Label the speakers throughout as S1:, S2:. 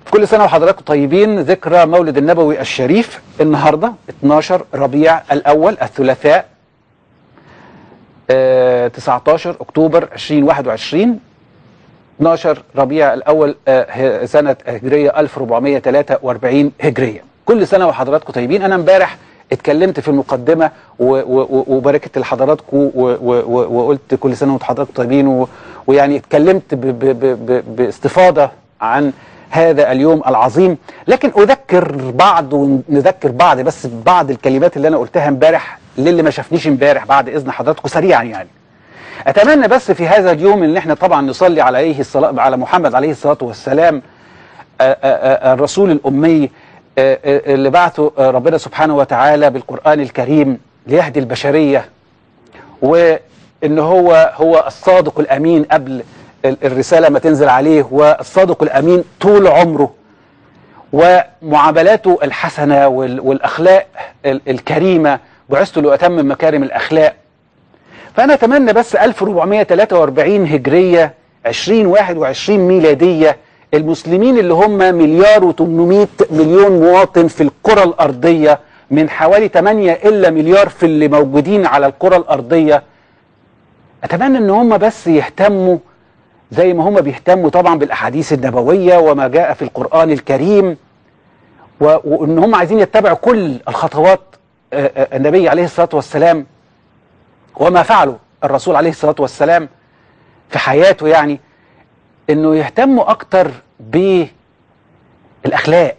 S1: كل سنة وحضراتكم طيبين ذكرى مولد النبوي الشريف النهاردة 12 ربيع الأول الثلاثاء آه 19 أكتوبر 2021 12 ربيع الأول آه سنة هجرية 1443 هجرية كل سنة وحضراتكم طيبين أنا امبارح اتكلمت في المقدمة وباركت لحضراتكم وقلت كل سنة وحضراتكم طيبين ويعني اتكلمت ب ب ب باستفاضة عن هذا اليوم العظيم لكن أذكر بعض ونذكر بعض بس بعض الكلمات اللي أنا قلتها امبارح للي ما شافنيش امبارح بعد إذن حضراتكم سريعا يعني أتمنى بس في هذا اليوم إن احنا طبعا نصلي عليه الصلاة على محمد عليه الصلاة والسلام الرسول الأمي اللي بعثه ربنا سبحانه وتعالى بالقرآن الكريم ليهدي البشرية وإن هو هو الصادق الأمين قبل الرسالة ما تنزل عليه والصادق الأمين طول عمره ومعاملاته الحسنة والأخلاق الكريمة بعثت لأتمم مكارم الأخلاق فأنا أتمنى بس 1443 هجرية 2021 ميلادية المسلمين اللي هم مليار و800 مليون مواطن في الكرة الأرضية من حوالي 8 إلا مليار في اللي موجودين على الكرة الأرضية أتمنى أن هم بس يهتموا زي ما هم بيهتموا طبعا بالأحاديث النبوية وما جاء في القرآن الكريم وأن هم عايزين يتبعوا كل الخطوات النبي عليه الصلاة والسلام وما فعله الرسول عليه الصلاة والسلام في حياته يعني انه يهتموا اكتر بالاخلاق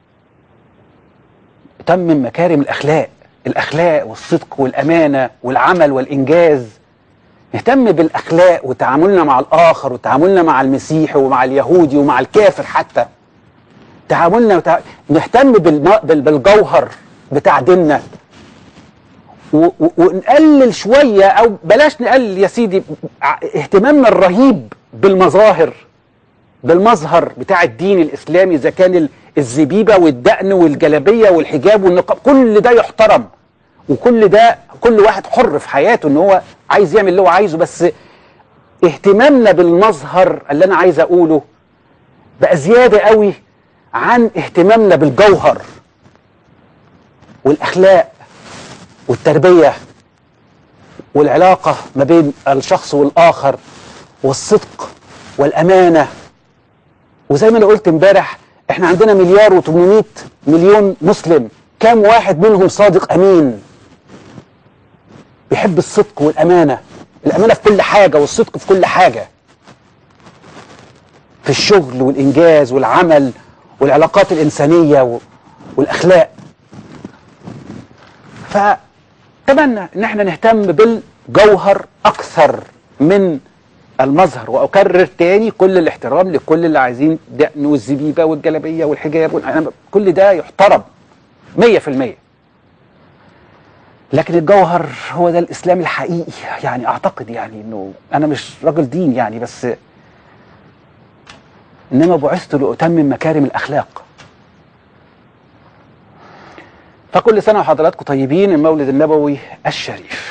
S1: تمم مكارم الاخلاق الاخلاق والصدق والامانه والعمل والانجاز نهتم بالاخلاق وتعاملنا مع الاخر وتعاملنا مع المسيحي ومع اليهودي ومع الكافر حتى تعاملنا وتع... نهتم بالم... بالجوهر بتاع ديننا و... و... ونقلل شويه او بلاش نقلل يا سيدي اهتمامنا الرهيب بالمظاهر بالمظهر بتاع الدين الإسلامي إذا كان الزبيبة والدقن والجلبية والحجاب والنقاب كل ده يحترم وكل ده كل واحد حر في حياته ان هو عايز يعمل اللي هو عايزه بس اهتمامنا بالمظهر اللي انا عايز اقوله بقى زيادة قوي عن اهتمامنا بالجوهر والاخلاق والتربية والعلاقة ما بين الشخص والاخر والصدق والأمانة وزي ما أنا قلت امبارح احنا عندنا مليار و800 مليون مسلم كام واحد منهم صادق أمين بيحب الصدق والأمانة الأمانة في كل حاجة والصدق في كل حاجة في الشغل والإنجاز والعمل والعلاقات الإنسانية والأخلاق فأتمنى إن احنا نهتم بالجوهر أكثر من المظهر واكرر تاني كل الاحترام لكل اللي عايزين دقن والزبيبه والجلابيه والحجاب وال... كل ده يحترم 100% لكن الجوهر هو ده الاسلام الحقيقي يعني اعتقد يعني انه انا مش راجل دين يعني بس انما بعثت لاتمم مكارم الاخلاق فكل سنه وحضراتكم طيبين المولد النبوي الشريف